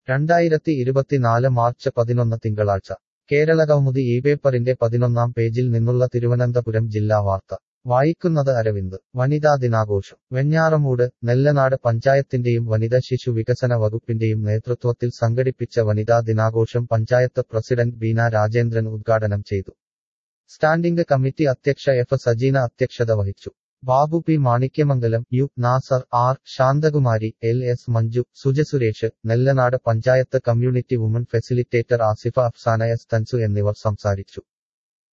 രണ്ടായിരത്തി ഇരുപത്തിനാല് മാർച്ച് പതിനൊന്ന് തിങ്കളാഴ്ച കേരളകൗമുദി ഈ പേപ്പറിന്റെ പതിനൊന്നാം പേജിൽ നിന്നുള്ള തിരുവനന്തപുരം ജില്ലാ വാർത്ത വായിക്കുന്നത് അരവിന്ദ് വനിതാ ദിനാഘോഷം വെഞ്ഞാറമൂട് നെല്ലനാട് പഞ്ചായത്തിന്റെയും വനിത ശിശു വികസന വകുപ്പിന്റെയും നേതൃത്വത്തിൽ സംഘടിപ്പിച്ച വനിതാ ദിനാഘോഷം പഞ്ചായത്ത് പ്രസിഡന്റ് ബീന രാജേന്ദ്രൻ ഉദ്ഘാടനം ചെയ്തു സ്റ്റാൻഡിംഗ് കമ്മിറ്റി അധ്യക്ഷ എഫ് സജീന അധ്യക്ഷത വഹിച്ചു Babu P Manikyamangalam U Nasar R Shanthakumari L S Manju Sujasuresh Nellanad panchayat community woman facilitator Asifa Afsana S Thansu എന്നിവർ സംസാരിച്ചു